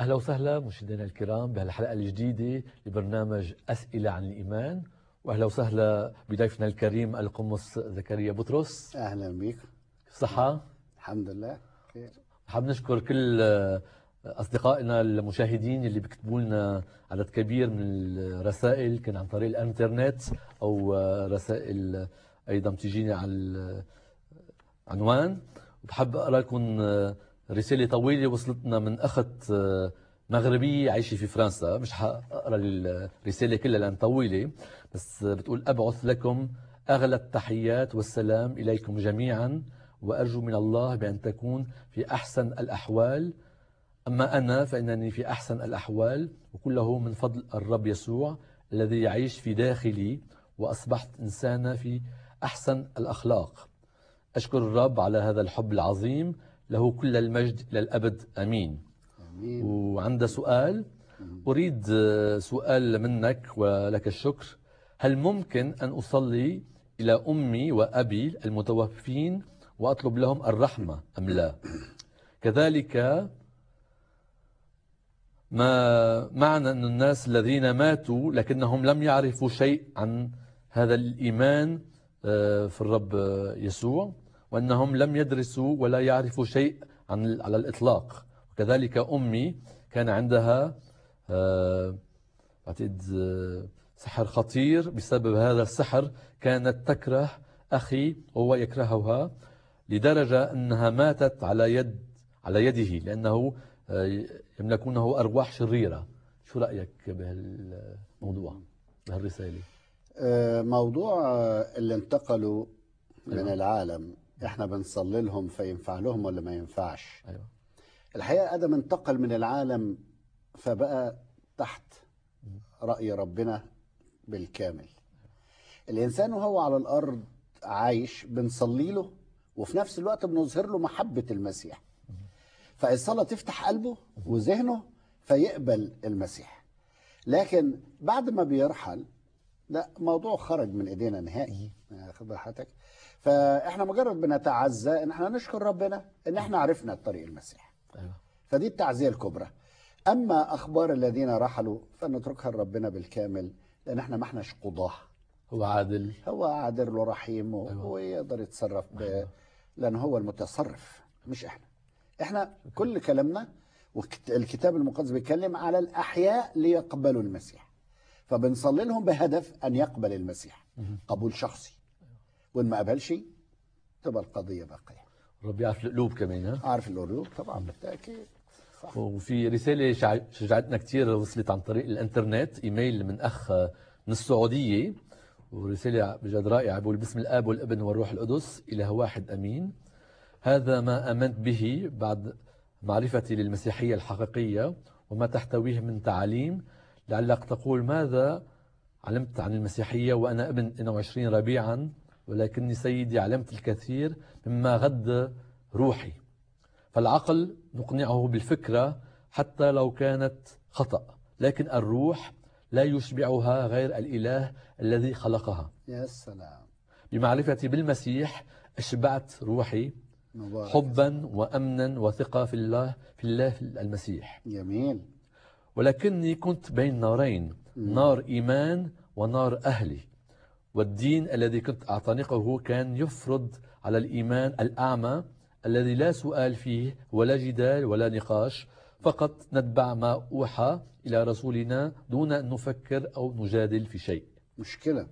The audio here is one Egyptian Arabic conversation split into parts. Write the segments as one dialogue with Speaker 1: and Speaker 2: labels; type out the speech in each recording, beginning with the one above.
Speaker 1: أهلا وسهلا مشاهدينا الكرام بهالحلقة الجديدة لبرنامج أسئلة عن الإيمان وأهلا وسهلا بضيفنا الكريم القمص زكريا بطرس
Speaker 2: اهلا بيك
Speaker 1: صحة
Speaker 2: الحمد لله خير
Speaker 1: حاب نشكر كل أصدقائنا المشاهدين اللي بيكتبوا لنا عدد كبير من الرسائل كان عن طريق الانترنت أو رسائل أيضا بتجيني على العنوان وبحب أقرأ لكم رسالة طويلة وصلتنا من أخت مغربية عايشة في فرنسا مش حقرأ الرسالة كلها لأن طويلة بس بتقول أبعث لكم أغلى التحيات والسلام إليكم جميعا وأرجو من الله بأن تكون في أحسن الأحوال أما أنا فإنني في أحسن الأحوال وكله من فضل الرب يسوع الذي يعيش في داخلي وأصبحت إنسانا في أحسن الأخلاق أشكر الرب على هذا الحب العظيم له كل المجد للأبد أمين
Speaker 2: امين
Speaker 1: وعند سؤال أريد سؤال منك ولك الشكر هل ممكن أن أصلي إلى أمي وأبي المتوفين وأطلب لهم الرحمة أم لا كذلك ما معنى أن الناس الذين ماتوا لكنهم لم يعرفوا شيء عن هذا الإيمان في الرب يسوع وأنهم لم يدرسوا ولا يعرفوا شيء عن على الإطلاق وكذلك أمي كان عندها أعتقد سحر خطير بسبب هذا السحر كانت تكره أخي وهو يكرهها لدرجة أنها ماتت على يد على يده لأنه يملكونه أرواح شريرة شو رأيك بهالموضوع بهالرسالة
Speaker 2: آه، موضوع آه، اللي انتقلوا من
Speaker 1: أيوة.
Speaker 2: العالم احنا بنصلي لهم فينفع لهم ولا ما ينفعش
Speaker 1: أيوة.
Speaker 2: الحقيقة ادم انتقل من العالم فبقى تحت رأي ربنا بالكامل الإنسان وهو على الأرض عايش بنصلي له وفي نفس الوقت بنظهر له محبة المسيح فالصلاة تفتح قلبه وذهنه فيقبل المسيح لكن بعد ما بيرحل لا موضوع خرج من ايدينا نهائي خد بال حضرتك فاحنا مجرد بنتعزى ان احنا نشكر ربنا ان احنا عرفنا طريق المسيح
Speaker 1: أيوة.
Speaker 2: فدي التعزيه الكبرى اما اخبار الذين رحلوا فنتركها لربنا بالكامل لان احنا ما احناش قضاه
Speaker 1: هو عادل
Speaker 2: هو عادل ورحيم و-
Speaker 1: أيوة.
Speaker 2: ويقدر يتصرف ب... لان هو المتصرف مش احنا احنا كل كلامنا والكتاب المقدس بيتكلم على الاحياء ليقبلوا المسيح فبنصلي لهم بهدف ان يقبل المسيح قبول شخصي وان ما قبلش تبقى القضيه باقيه
Speaker 1: رب يعرف القلوب كمان ها
Speaker 2: عارف القلوب طبعا بالتاكيد صح
Speaker 1: وفي رسالة شع- شجعتنا كثير وصلت عن طريق الانترنت ايميل من اخ من السعودية ورسالة بجد رائعة بقول باسم الاب والابن والروح القدس اله واحد امين هذا ما امنت به بعد معرفتي للمسيحية الحقيقية وما تحتويه من تعاليم لعلك تقول ماذا علمت عن المسيحية وأنا ابن 22 ربيعا ولكني سيدي علمت الكثير مما غد روحي فالعقل نقنعه بالفكرة حتى لو كانت خطأ لكن الروح لا يشبعها غير الإله الذي خلقها
Speaker 2: يا سلام
Speaker 1: بمعرفتي بالمسيح أشبعت روحي
Speaker 2: مبارك
Speaker 1: حبا وأمنا وثقة في الله في الله في المسيح
Speaker 2: جميل
Speaker 1: ولكني كنت بين نارين نار إيمان ونار أهلي والدين الذي كنت أعتنقه كان يفرض على الإيمان الأعمى الذي لا سؤال فيه ولا جدال ولا نقاش فقط نتبع ما أوحى إلى رسولنا دون أن نفكر أو نجادل في شيء
Speaker 2: مشكله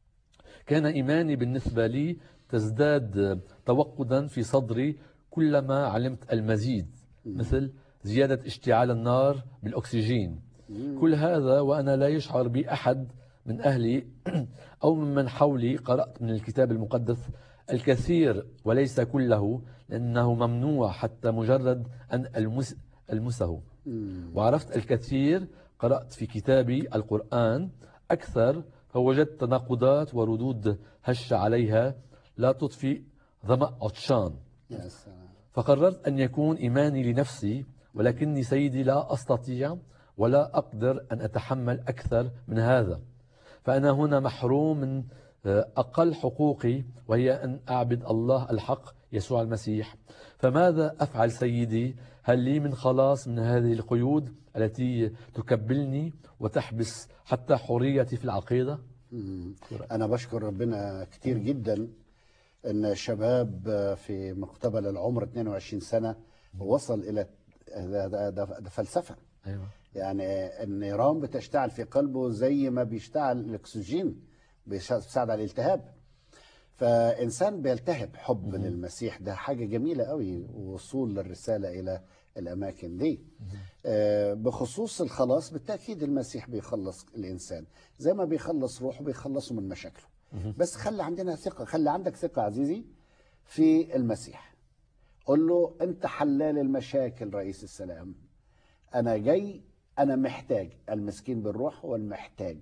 Speaker 1: كان إيماني بالنسبة لي تزداد توقدا في صدري كلما علمت المزيد مثل زيادة اشتعال النار بالأكسجين كل هذا وأنا لا يشعر بي أحد من أهلي أو ممن حولي قرأت من الكتاب المقدس الكثير وليس كله لأنه ممنوع حتى مجرد أن ألمس ألمسه وعرفت الكثير قرأت في كتابي القرآن أكثر فوجدت تناقضات وردود هشة عليها لا تطفي ظمأ عطشان
Speaker 2: يا سلام
Speaker 1: فقررت أن يكون إيماني لنفسي ولكني سيدي لا أستطيع ولا أقدر أن أتحمل أكثر من هذا فأنا هنا محروم من آه، أقل حقوقي وهي أن أعبد الله الحق يسوع المسيح فماذا أفعل سيدي هل لي من خلاص من هذه القيود التي تكبلني وتحبس حتى حريتي في العقيدة
Speaker 2: مم. أنا بشكر ربنا كتير جدا إن شباب في مقتبل العمر 22 سنة وصل إلى ده, ده, ده, ده فلسفة
Speaker 1: أيوة.
Speaker 2: يعني النيران بتشتعل في قلبه زي ما بيشتعل الأكسجين بيساعد على الالتهاب فإنسان بيلتهب حب للمسيح ده حاجة جميلة قوي وصول للرسالة إلى الأماكن دي آه، بخصوص الخلاص بالتأكيد المسيح بيخلص الإنسان زي ما بيخلص روحه بيخلصه من مشاكله بس خلي عندنا ثقة خلي عندك ثقة عزيزي في المسيح قل له أنت حلال المشاكل رئيس السلام أنا جاي أنا محتاج المسكين بالروح هو المحتاج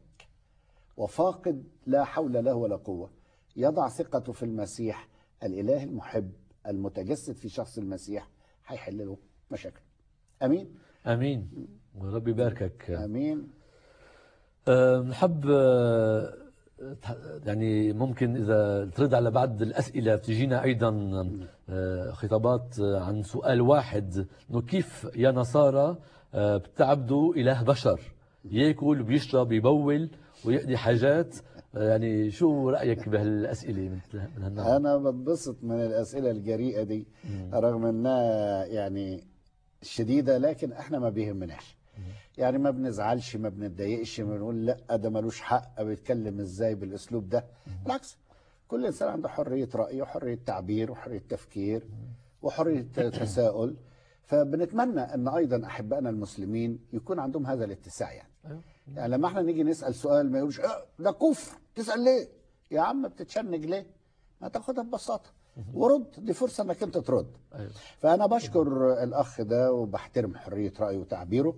Speaker 2: وفاقد لا حول له ولا قوة يضع ثقته في المسيح الإله المحب المتجسد في شخص المسيح هيحل له مشاكله أمين
Speaker 1: امين ورب يباركك
Speaker 2: أمين
Speaker 1: أه، نحب أه، يعني ممكن اذا ترد على بعض الاسئله بتجينا ايضا أه، خطابات عن سؤال واحد انه كيف يا نصارى أه، بتعبدوا اله بشر ياكل وبيشرب يبول ويقضي حاجات أه، يعني شو رايك بهالاسئله مثل من هالنوع
Speaker 2: أنا بتبسط من الأسئلة الجريئة دي رغم إنها يعني شديدة لكن إحنا ما بيهمناش يعني ما بنزعلش ما بنتضايقش ما بنقول لا ده ملوش حق بيتكلم ازاي بالاسلوب ده بالعكس كل انسان عنده حريه راي وحريه تعبير وحريه تفكير وحريه تساؤل فبنتمنى ان ايضا احبائنا المسلمين يكون عندهم هذا الاتساع يعني
Speaker 1: أيوة.
Speaker 2: يعني لما احنا نيجي نسال سؤال ما يقولش اه ده كفر تسال ليه يا عم بتتشنج ليه ما تاخدها ببساطه ورد دي فرصه انك انت ترد
Speaker 1: أيوة.
Speaker 2: فأنا بشكر الأخ ده وبحترم حرية رأيه وتعبيره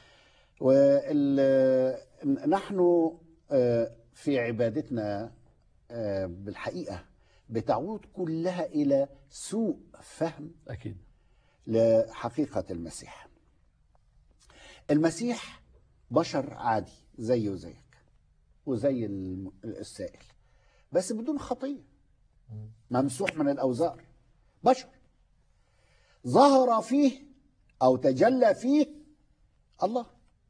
Speaker 2: ونحن في عبادتنا آه، بالحقيقة بتعود كلها إلى سوء فهم
Speaker 1: اكيد
Speaker 2: لحقيقة المسيح المسيح بشر عادي زي وزيك وزي الم- السائل بس بدون خطية ممسوح من الأوزار بشر ظهر فيه أو تجلى فيه الله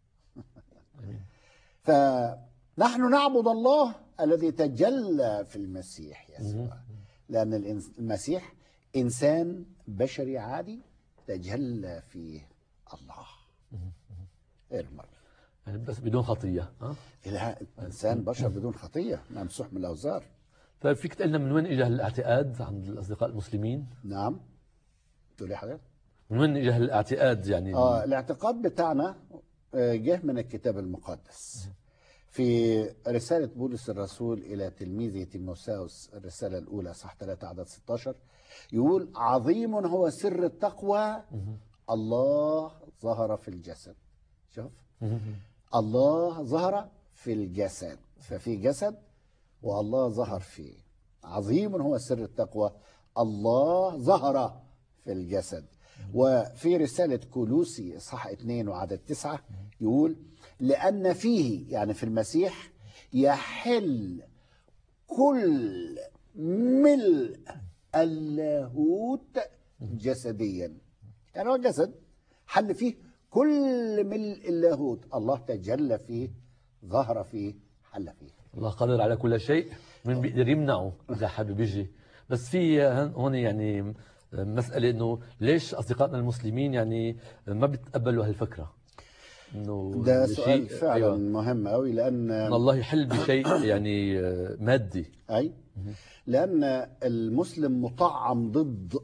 Speaker 2: فنحن نعبد الله الذي تجلى في المسيح يسوع لأن الإنس- المسيح إنسان بشري عادي تجلى فيه الله غير مرة
Speaker 1: يعني بس بدون خطيه ها
Speaker 2: إله إنسان بشر بدون خطية ممسوح من الأوزار
Speaker 1: طيب فيك تقول لنا من وين اجى الاعتقاد عند الاصدقاء المسلمين
Speaker 2: نعم تقول لي حضرتك
Speaker 1: من وين اجى الاعتقاد يعني
Speaker 2: آه الاعتقاد بتاعنا آه، جه من الكتاب المقدس في رسالة بولس الرسول إلى تلميذه تيموساوس الرسالة الأولى صح 3 عدد 16 يقول عظيم هو سر التقوى الله ظهر في الجسد شوف الله ظهر في الجسد ففي جسد والله ظهر فيه عظيم هو سر التقوى الله ظهر في الجسد وفي رسالة كولوسي صح 2 وعدد 9 يقول لأن فيه يعني في المسيح يحل كل ملء اللاهوت جسديا يعني هو جسد حل فيه كل ملء اللاهوت الله تجلى فيه ظهر فيه حل فيه
Speaker 1: الله قادر على كل شيء من بيقدر يمنعه اذا حابب يجي بس في هن- هون يعني مساله انه ليش اصدقائنا المسلمين يعني ما بيتقبلوا هالفكره انه
Speaker 2: ده
Speaker 1: الشيء-
Speaker 2: سؤال فعلا
Speaker 1: أيوة.
Speaker 2: مهم قوي لأن
Speaker 1: ان الله يحل بشيء يعني مادي
Speaker 2: أي لأن المسلم مطعم ضد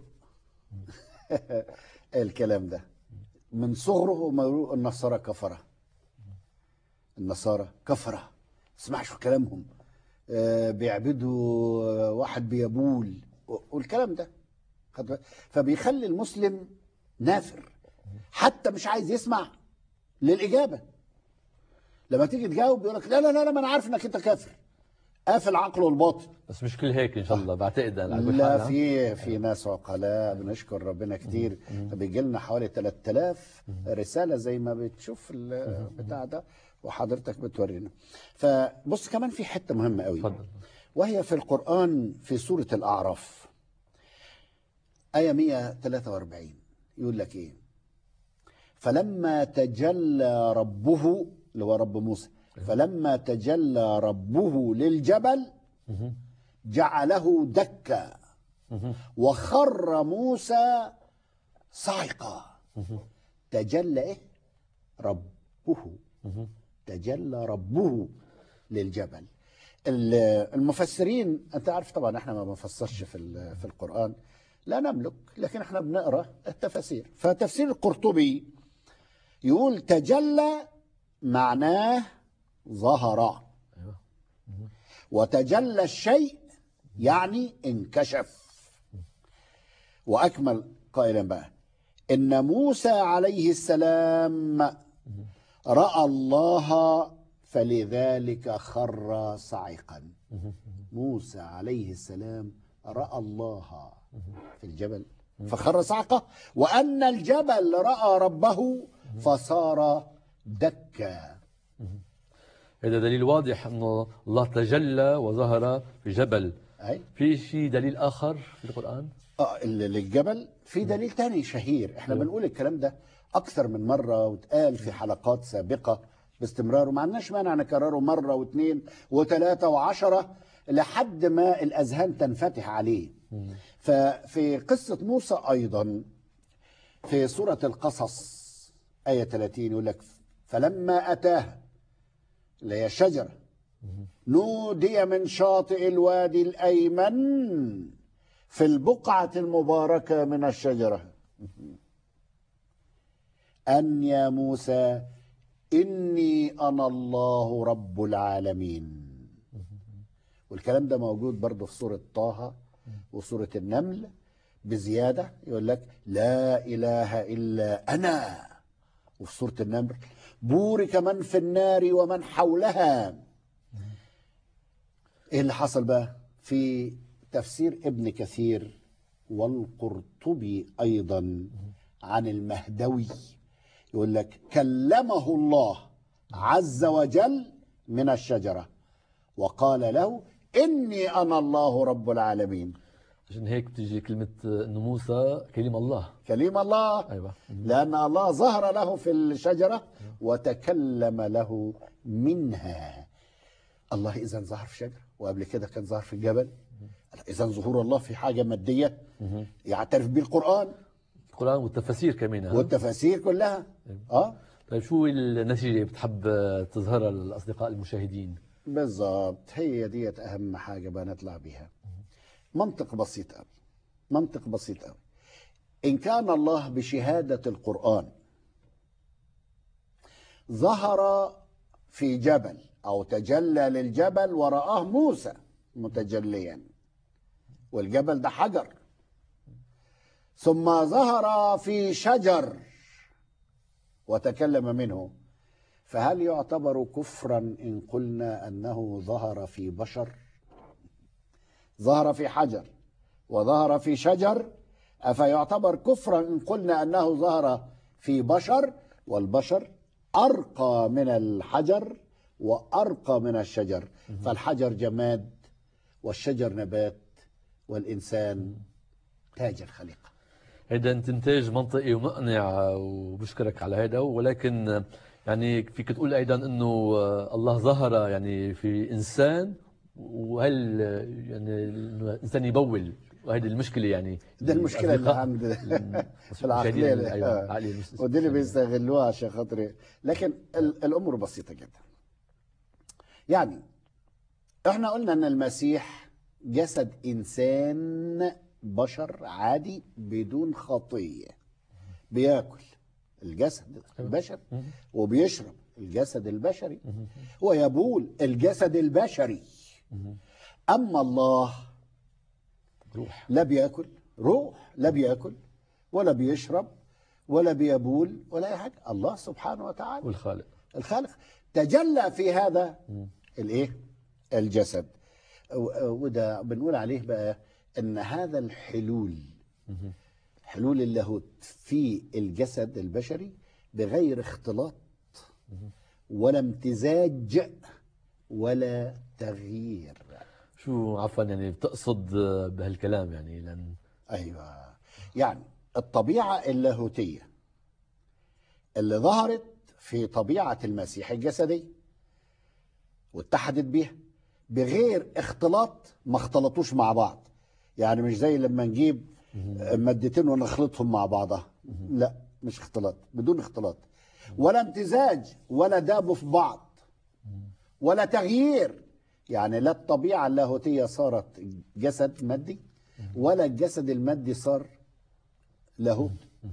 Speaker 2: الكلام ده من صغره هما يقولوا النصارى كفرة النصارى كفرة اسمعش كلامهم آه، بيعبدوا واحد بيبول والكلام ده خد بالك؟ فبيخلي المسلم نافر حتى مش عايز يسمع للإجابة لما تيجي تجاوب يقول لك لا لا لا لا، ما انا عارف انك انت كافر قافل عقله الباطن
Speaker 1: بس مش كل هيك ان شاء الله بعتقد انا على كل
Speaker 2: لا
Speaker 1: حال، ها؟
Speaker 2: في في ناس عقلاء بنشكر ربنا كتير بيجي لنا حوالي 3000 رساله زي ما بتشوف البتاع ده وحضرتك بتورينا فبص كمان في حته مهمه قوي
Speaker 1: اتفضل
Speaker 2: وهي في القرآن في سورة الأعراف آية 143 يقول لك إيه فلما تجلى ربه اللي هو رب موسى فلما تجلى ربه للجبل
Speaker 1: مهم.
Speaker 2: جعله دكا
Speaker 1: مهم.
Speaker 2: وخر موسى صعقا
Speaker 1: مهم.
Speaker 2: تجلى إيه ربه
Speaker 1: مهم.
Speaker 2: تجلى ربه للجبل ال- المفسرين انت عارف طبعا احنا ما بنفسرش في ال- في القران لا نملك لكن احنا بنقرا التفاسير فتفسير القرطبي يقول تجلى معناه ظهر
Speaker 1: أيوة.
Speaker 2: وتجلى الشيء يعني انكشف واكمل قائلا بقى ان موسى عليه السلام راى الله فلذلك خر صعقا موسى عليه السلام راى الله في الجبل فخر صعقه وان الجبل راى ربه فصار دكا
Speaker 1: هذا دليل واضح انه الله تجلى وظهر في جبل
Speaker 2: اي
Speaker 1: في شيء دليل اخر في القران
Speaker 2: اه ال- للجبل في دليل تاني شهير احنا بنقول الكلام ده اكثر من مره واتقال في حلقات سابقه باستمرار وما عندناش مانع نكرره مره واثنين وثلاثه وعشره لحد ما الاذهان تنفتح عليه ففي قصه موسى ايضا في سوره القصص ايه 30 يقول لك فلما اتاه اللي هي الشجره نودي من شاطئ الوادي الايمن في البقعة المباركة من الشجرة أن يا موسى إني أنا الله رب العالمين والكلام ده موجود برضه في سورة طه وسورة النمل بزيادة يقول لك لا إله إلا أنا وفي سورة النمل بورك من في النار ومن حولها ايه اللي حصل بقى في تفسير ابن كثير والقرطبي ايضا عن المهدوي يقول لك كلمه الله عز وجل من الشجره وقال له اني انا الله رب العالمين
Speaker 1: عشان هيك بتيجي كلمه انه موسى كلمه الله
Speaker 2: كلم الله
Speaker 1: ايوه
Speaker 2: لأن الله ظهر له في الشجرة وتكلم له منها الله إذا ظهر في شجرة وقبل كده كان ظهر في الجبل إذا ظهور الله في حاجة مادية يعترف به القرآن
Speaker 1: القران والتفاسير كمان ها؟
Speaker 2: والتفاسير كلها آه
Speaker 1: طيب شو النتيجه اللي بتحب تظهرها للاصدقاء المشاهدين
Speaker 2: بالظبط هي ديت أهم حاجة بقى نطلع بيها منطق بسيط قوي منطق بسيط قوي إن كان الله بشهادة القرآن ظهر في جبل أو تجلى للجبل ورآه موسى متجليا والجبل ده حجر ثم ظهر في شجر وتكلم منه فهل يعتبر كفرا إن قلنا أنه ظهر في بشر ظهر في حجر وظهر في شجر أفيعتبر كفرا إن قلنا أنه ظهر في بشر والبشر أرقى من الحجر وأرقى من الشجر فالحجر جماد والشجر نبات والإنسان تاج الخليقة
Speaker 1: هيدا انتاج منطقي ومقنع وبشكرك على هذا ولكن يعني فيك تقول ايضا انه الله ظهر يعني في انسان وهل يعني إنه الانسان يبول وهذه المشكله يعني
Speaker 2: ده المشكلة اللي
Speaker 1: الأصدقاء-
Speaker 2: عند في
Speaker 1: المشاهدين
Speaker 2: العقلية
Speaker 1: ال- ايوه
Speaker 2: آه.
Speaker 1: العقلية المس-
Speaker 2: ودي اللي بيستغلوها عشان خاطر لكن ال- الامور بسيطه جدا يعني احنا قلنا ان المسيح جسد انسان بشر عادي بدون خطيه بياكل الجسد البشري وبيشرب الجسد البشري ويبول الجسد البشري اما الله
Speaker 1: روح
Speaker 2: لا بياكل روح لا بياكل ولا بيشرب ولا بيبول ولا اي حاجه الله سبحانه وتعالى
Speaker 1: والخالق
Speaker 2: الخالق تجلى في هذا الايه الجسد و- وده بنقول عليه بقى ان هذا الحلول حلول اللاهوت في الجسد البشري بغير اختلاط ولا امتزاج ولا تغيير
Speaker 1: شو عفوا يعني بتقصد بهالكلام يعني لان
Speaker 2: ايوه يعني الطبيعه اللاهوتيه اللي ظهرت في طبيعه المسيح الجسدي واتحدت بيها بغير اختلاط ما اختلطوش مع بعض يعني مش زي لما نجيب مادتين ونخلطهم مع بعضها لا مش اختلاط بدون اختلاط ولا امتزاج ولا دابوا في بعض ولا تغيير يعني لا الطبيعة اللاهوتية صارت جسد مادي ولا الجسد المادي صار لاهوت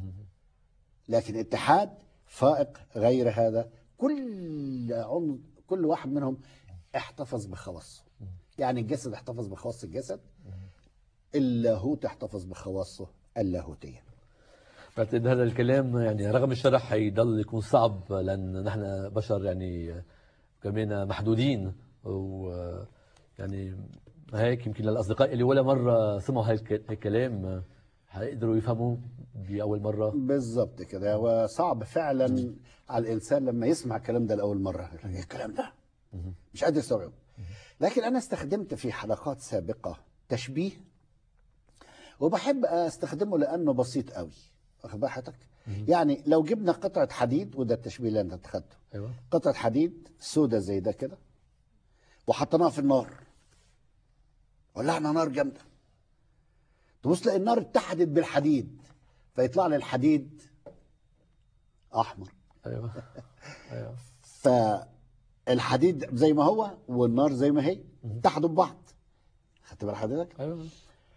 Speaker 2: لكن اتحاد فائق غير هذا كل عن كل واحد منهم احتفظ بخواصه يعني الجسد احتفظ بخواص الجسد اللاهوت احتفظ بخواصه اللاهوتيه
Speaker 1: بعتقد هذا الكلام يعني رغم الشرح حيضل يكون صعب لان نحن بشر يعني كمان محدودين و يعني هيك يمكن للاصدقاء اللي ولا مره سمعوا هيك الكلام حيقدروا يفهموا باول مره
Speaker 2: بالظبط كده هو صعب فعلا على الانسان لما يسمع الكلام ده لاول مره ايه الكلام ده مش قادر يستوعبه لكن انا استخدمت في حلقات سابقه تشبيه وبحب استخدمه لانه بسيط قوي واخد بال حضرتك يعني لو جبنا قطعه حديد وده التشبيه اللي انت اتخذته
Speaker 1: ايوه
Speaker 2: قطعه حديد سودة زي ده كده وحطيناها في النار ولعنا نار جامده تبص تلاقي النار اتحدت بالحديد فيطلع لي الحديد احمر
Speaker 1: ايوه ايوه
Speaker 2: فالحديد زي ما هو والنار زي ما هي اتحدوا ببعض خدت بال حضرتك
Speaker 1: ايوه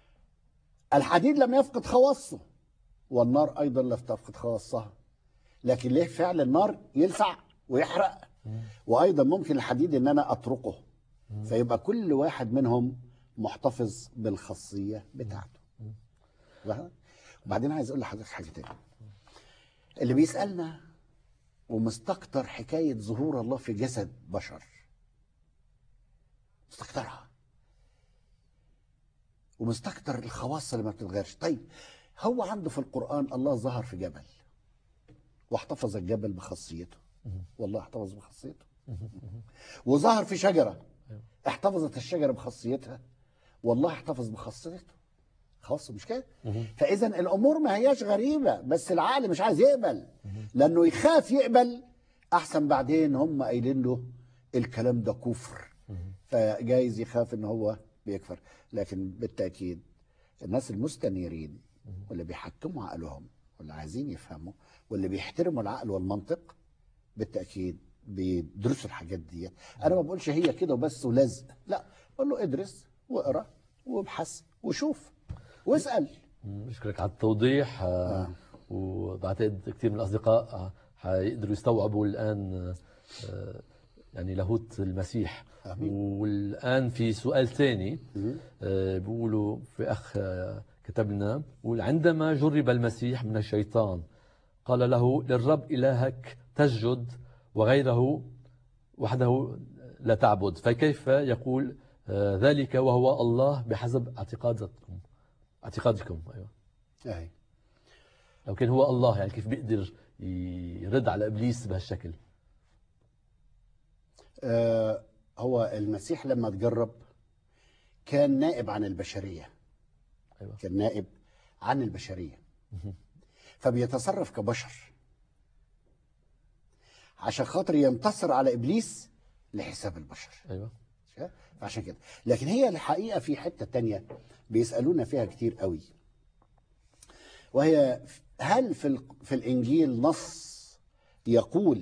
Speaker 2: الحديد لم يفقد خواصه والنار ايضا لم تفقد خواصها لكن ليه فعل النار يلسع ويحرق وايضا ممكن الحديد ان انا اطرقه فيبقى كل واحد منهم محتفظ بالخاصيه بتاعته واخد؟ وبعدين عايز اقول لحضرتك حاجه تانية اللي بيسالنا ومستكتر حكايه ظهور الله في جسد بشر مستكترها ومستكتر الخواص اللي ما بتتغيرش طيب هو عنده في القرآن الله ظهر في جبل واحتفظ الجبل بخاصيته والله احتفظ بخاصيته وظهر في شجرة احتفظت الشجرة بخاصيتها والله احتفظ بخاصيته خاص مش كده فاذا الامور ما هياش غريبه بس العقل مش عايز يقبل لانه يخاف يقبل احسن بعدين هم قايلين له الكلام ده كفر فجايز يخاف ان هو بيكفر لكن بالتاكيد الناس المستنيرين واللي بيحكموا عقلهم واللي عايزين يفهموا واللي بيحترموا العقل والمنطق بالتاكيد بيدرسوا الحاجات دي انا ما بقولش هي كده وبس ولزق لا بقول له ادرس واقرا وابحث وشوف واسال
Speaker 1: بشكرك على التوضيح آه. وبعتقد كثير من الاصدقاء آه، حيقدروا يستوعبوا الان آه، يعني لاهوت المسيح
Speaker 2: آمين.
Speaker 1: والان في سؤال ثاني آه، بيقولوا في اخ آه، كتب لنا بيقول عندما جرب المسيح من الشيطان قال له للرب الهك تسجد وغيره وحده لا تعبد فكيف يقول آه، ذلك وهو الله بحسب اعتقادكم اعتقادكم ايوه
Speaker 2: أي.
Speaker 1: لو كان هو الله يعني كيف بيقدر يرد على ابليس بهالشكل
Speaker 2: آه هو المسيح لما تجرب كان نائب عن البشريه
Speaker 1: أيوة.
Speaker 2: كان نائب عن البشريه فبيتصرف كبشر عشان خاطر ينتصر على ابليس لحساب البشر
Speaker 1: ايوه
Speaker 2: عشان كده لكن هي الحقيقه في حته تانية بيسالونا فيها كتير قوي وهي هل في ال- في الانجيل نص يقول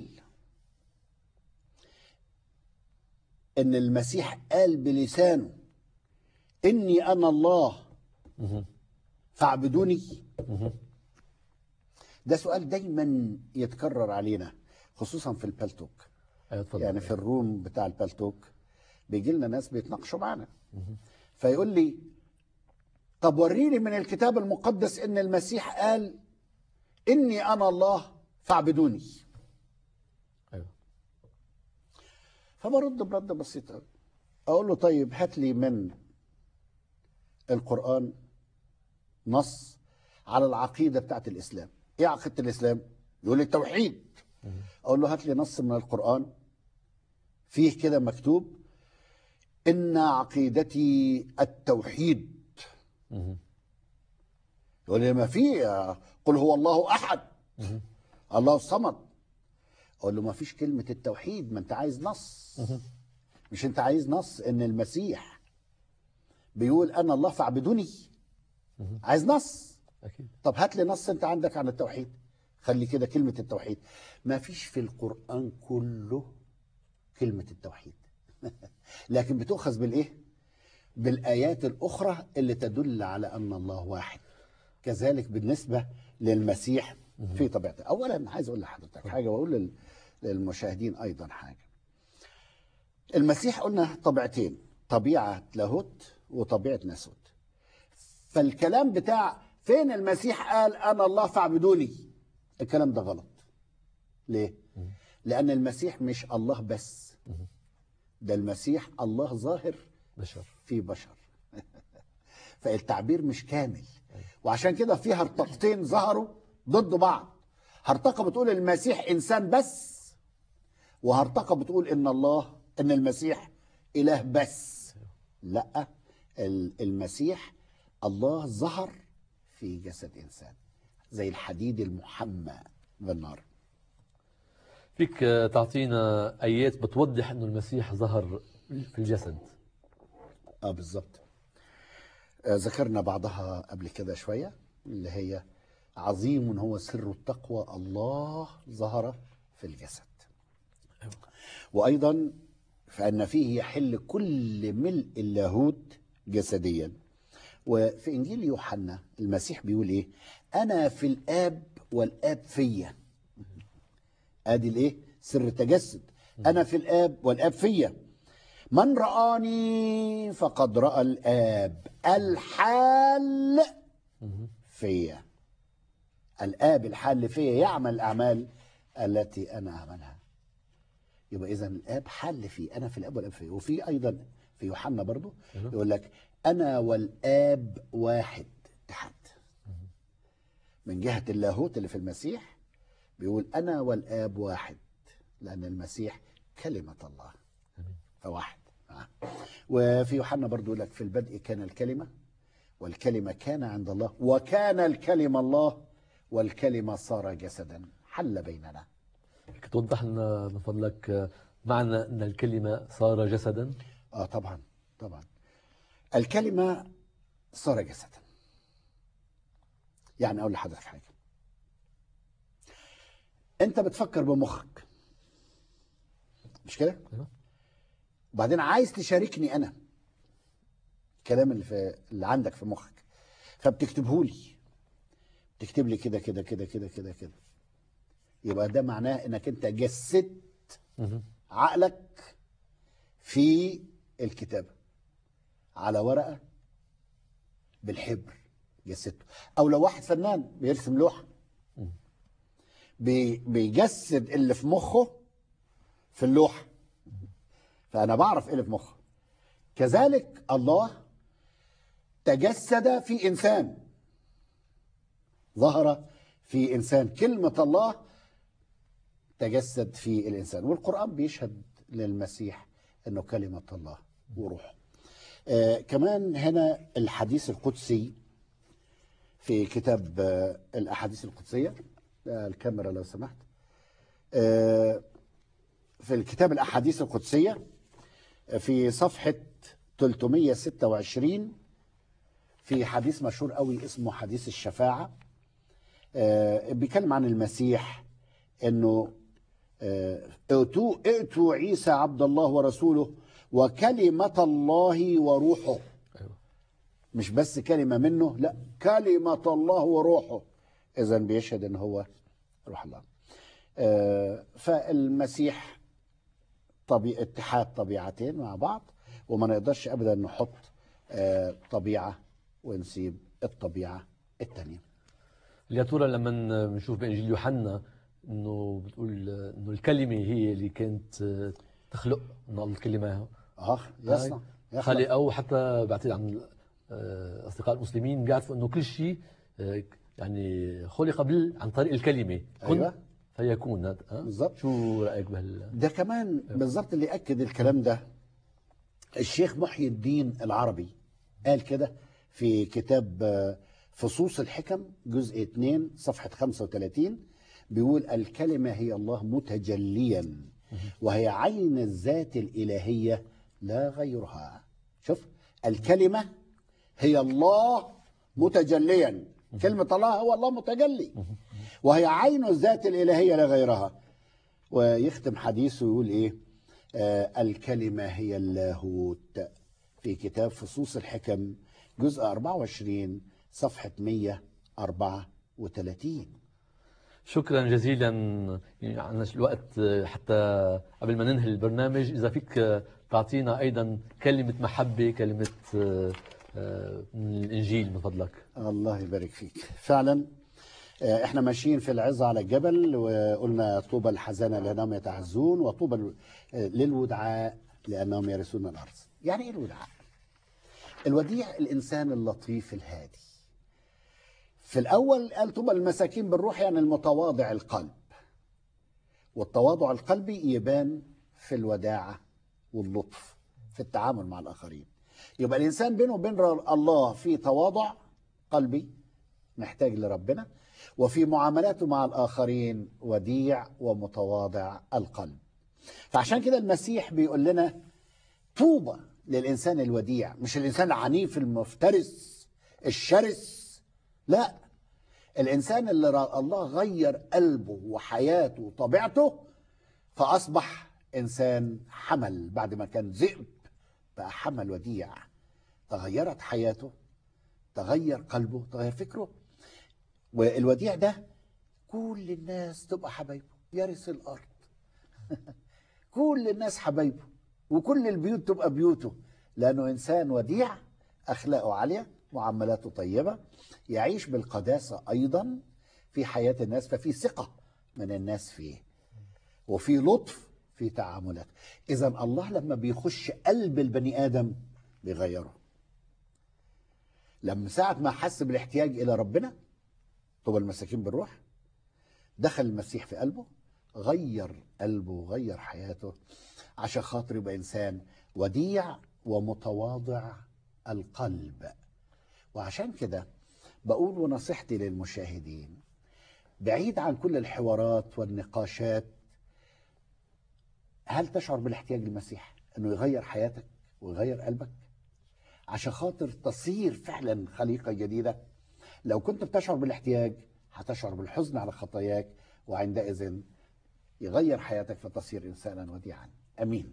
Speaker 2: ان المسيح قال بلسانه اني انا الله
Speaker 1: مهم.
Speaker 2: فاعبدوني
Speaker 1: مهم.
Speaker 2: ده سؤال دايما يتكرر علينا خصوصا في البلتوك
Speaker 1: ايوه تفضل
Speaker 2: يعني في الروم بتاع البلتوك بيجي لنا ناس بيتناقشوا معانا فيقول لي طب وريني من الكتاب المقدس ان المسيح قال اني انا الله فاعبدوني
Speaker 1: ايوه
Speaker 2: فبرد برد بسيط قوي اقول له طيب هات لي من القران نص على العقيده بتاعت الاسلام ايه عقيده الاسلام يقول لي التوحيد اقول له هات لي نص من القران فيه كده مكتوب إن عقيدتي التوحيد
Speaker 1: مهم.
Speaker 2: يقول لي ما في قل هو الله أحد
Speaker 1: مهم.
Speaker 2: الله الصمد أقول له ما فيش كلمة التوحيد ما أنت عايز نص
Speaker 1: مهم.
Speaker 2: مش أنت عايز نص إن المسيح بيقول أنا الله فاعبدوني
Speaker 1: مهم.
Speaker 2: عايز نص
Speaker 1: اكيد
Speaker 2: طب هات لي نص أنت عندك عن التوحيد خلي كده كلمة التوحيد ما فيش في القرآن كله كلمة التوحيد لكن بتؤخذ بالإيه؟ بالآيات الأخرى اللي تدل على أن الله واحد كذلك بالنسبة للمسيح في طبيعته أولا عايز أقول لحضرتك حاجة وأقول لل- للمشاهدين أيضا حاجة المسيح قلنا طبيعتين طبيعة لاهوت وطبيعة ناسوت فالكلام بتاع فين المسيح قال أنا الله فاعبدوني الكلام ده غلط ليه؟ لأن المسيح مش الله بس ده المسيح الله ظاهر
Speaker 1: بشر
Speaker 2: في بشر فالتعبير مش كامل وعشان كده في هرطقتين ظهروا ضد بعض هرطقه بتقول المسيح انسان بس وهرطقه بتقول ان الله ان المسيح اله بس لا ال- المسيح الله ظهر في جسد انسان زي الحديد المحمى بالنار
Speaker 1: فيك آه، تعطينا ايات بتوضح انه المسيح ظهر في الجسد
Speaker 2: اه بالظبط آه، ذكرنا بعضها قبل كده شوية اللي هي عظيم هو سر التقوى الله ظهر في الجسد وأيضا فأن فيه يحل كل ملء اللاهوت جسديا وفي إنجيل يوحنا المسيح بيقول إيه أنا في الآب والآب فيا ادي الايه سر تجسد انا في الاب والاب فيا من رآني فقد رأى الآب الحال فيا الآب الحال فيا يعمل الأعمال التي أنا أعملها يبقى إذا الآب حل فيه أنا في الآب والآب فيا وفي أيضا في يوحنا برضو يقول لك أنا والآب واحد اتحاد من جهة اللاهوت اللي في المسيح بيقول أنا والآب واحد لأن المسيح كلمة الله فواحد آه. وفي يوحنا برضو يقول لك في البدء كان الكلمة والكلمة كان عند الله وكان الكلمة الله والكلمة صار جسدا حل بيننا
Speaker 1: فيك توضح لنا من فضلك آه، معنى ان الكلمه صار جسدا
Speaker 2: اه طبعا طبعا الكلمة صار جسدا يعني اقول لحضرتك حاجة انت بتفكر بمخك مش كده
Speaker 1: أيوة.
Speaker 2: وبعدين عايز تشاركني انا الكلام اللي في اللي عندك في مخك فبتكتبه لي تكتب لي كده كده كده كده كده كده يبقى ده معناه انك انت جسدت
Speaker 1: مهم.
Speaker 2: عقلك في الكتابة على ورقة بالحبر جسدته أو لو واحد فنان بيرسم لوحة بي- بيجسد اللي في مخه في اللوحة فأنا بعرف إيه اللي في مخه كذلك الله تجسد في إنسان ظهر في إنسان كلمة الله تجسد في الإنسان والقرآن بيشهد للمسيح أنه كلمة الله وروح آه كمان هنا الحديث القدسي في كتاب آه الأحاديث القدسية آه الكاميرا لو سمحت آه في الكتاب الأحاديث القدسية آه، في صفحة 326 في حديث مشهور قوي اسمه حديث الشفاعة آه، بيتكلم عن المسيح انه آه، ائتوا ائتوا عيسى عبد الله ورسوله وكلمة الله وروحه
Speaker 1: ايوه
Speaker 2: مش بس كلمة منه لا كلمة الله وروحه إذا بيشهد إن هو روح الله آه، فالمسيح طبيعة اتحاد طبيعتين مع بعض وما نقدرش أبدا نحط آه، طبيعة ونسيب الطبيعة التانية
Speaker 1: يا ترى لما بنشوف بانجيل يوحنا انه بتقول آه، انه الكلمه هي اللي كانت آه، تخلق انه الكلمه
Speaker 2: اه يصنع يخلق.
Speaker 1: خلق او حتى بعتقد عن آه، اصدقاء المسلمين بيعرفوا انه كل شيء آه، يعني خلق بال عن طريق الكلمه كن
Speaker 2: أيوة.
Speaker 1: فيكون هذا آه؟
Speaker 2: بالظبط.
Speaker 1: شو رايك بهال
Speaker 2: ده كمان بالظبط اللي أكد الكلام ده الشيخ محي الدين العربي قال كده في كتاب آه، فصوص الحكم جزء 2 صفحة 35 بيقول الكلمة هي الله متجليا وهي عين الذات الإلهية لا غيرها شوف الكلمة هي الله متجليا كلمة الله هو الله متجلي وهي عين الذات الإلهية لا غيرها ويختم حديثه يقول إيه آه الكلمة هي اللاهوت في كتاب فصوص الحكم جزء 24 صفحة 134
Speaker 1: شكرا جزيلا يعني عن الوقت حتى قبل ما ننهي البرنامج اذا فيك تعطينا ايضا كلمه محبه كلمه آه، من الانجيل من فضلك
Speaker 2: الله يبارك فيك فعلا آه، احنا ماشيين في العظة على الجبل وقلنا طوبى الحزانة لأنهم يتعزون وطوبى ال- آه، للودعاء لأنهم يرثون الأرض يعني إيه الودعاء الوديع الإنسان اللطيف الهادي في الأول قال طوبى المساكين بالروح يعني المتواضع القلب والتواضع القلبي يبان في الوداعة واللطف في التعامل مع الآخرين يبقى الإنسان بينه وبين الله في تواضع قلبي محتاج لربنا وفي معاملاته مع الآخرين وديع ومتواضع القلب فعشان كده المسيح بيقول لنا طوبى للإنسان الوديع مش الإنسان العنيف المفترس الشرس لا الإنسان اللي را- الله غير قلبه وحياته وطبيعته فأصبح إنسان حمل بعد ما كان ذئب بقى حمل وديع تغيرت حياته تغير قلبه تغير فكره والوديع ده كل الناس تبقى حبايبه يرث الارض كل الناس حبايبه وكل البيوت تبقى بيوته لانه انسان وديع اخلاقه عاليه معاملاته طيبه يعيش بالقداسه ايضا في حياه الناس ففي ثقه من الناس فيه وفي لطف في تعاملاته اذا الله لما بيخش قلب البني ادم بيغيره لما ساعة ما حس بالاحتياج إلى ربنا طوبى المساكين بالروح دخل المسيح في قلبه غير قلبه وغير حياته عشان خاطر يبقى إنسان وديع ومتواضع القلب وعشان كده بقول ونصيحتي للمشاهدين بعيد عن كل الحوارات والنقاشات هل تشعر بالاحتياج للمسيح انه يغير حياتك ويغير قلبك عشان خاطر تصير فعلا خليقة جديدة لو كنت بتشعر بالاحتياج هتشعر بالحزن على خطاياك وعندئذ يغير حياتك فتصير إنسانا وديعا أمين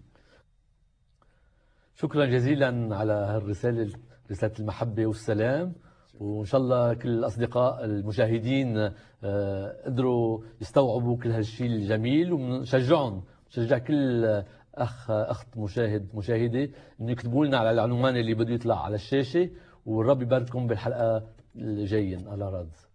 Speaker 1: شكرا جزيلا على هالرسالة رسالة المحبة والسلام وإن شاء الله كل الأصدقاء المشاهدين آه، قدروا يستوعبوا كل هالشيء الجميل ونشجعهم نشجع كل أخ أخت مشاهد مشاهدة إنه يكتبوا لنا على العنوان اللي بده يطلع على الشاشة والرب يبارككم بالحلقة الجاية على راد